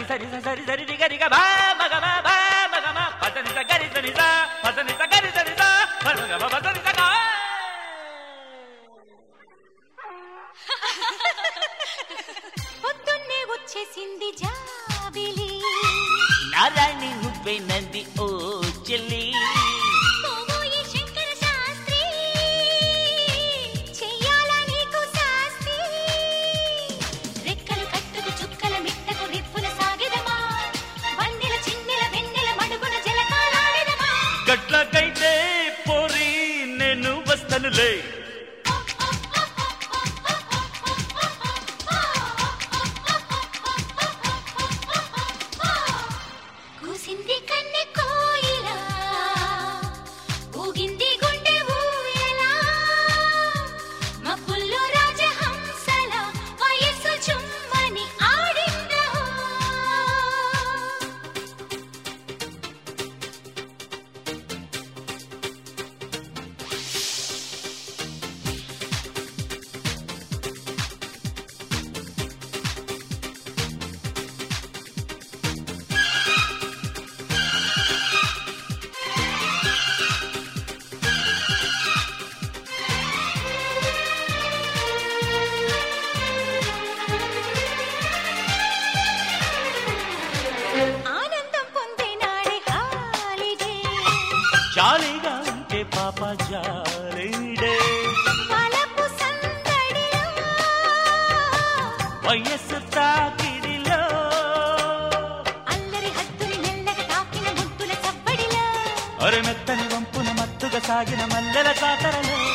సరి స సరి సరి రి గరి గ బా మగ బా బా మగ మా పదని స గరి సని స పదని స గరి సని స పద గ బ పదని స గా పొద్దున్నే వచ్చేసింది జాబిలి నారాయణి నువ్వే నంది ఓ చెల్లి పోవోయి శంకర శాస్త్రి చెయ్యాలా నీకు శాస్త్రి రెక్కలు కట్టుకు చుక్కల మిట్టకు రిప్పున సాగిదమా వందెల చిన్నెల వెన్నెల మడుగున జలకాలాడిదమా గట్లకైతే పోరి నేను వస్తనులే కూసింది కన్నె కోయిలా ఊగింది గుండె ఊయలా మబ్బుల్లో రాజహంసల వయస్సు చుమ్మని ఆడిందా ఆనందం పొందినాడే హాలిడే జాలీగా ఉంటే పాప జాలీడే వలపు సందడిలో వయస్సు తాకిడిలో అల్లరి హద్దుని మెల్లగా తాకిన ముద్దుల చప్పడిలో అరె మెత్తని వంపున మత్తుగా సాగిన మల్లెల కాతరలో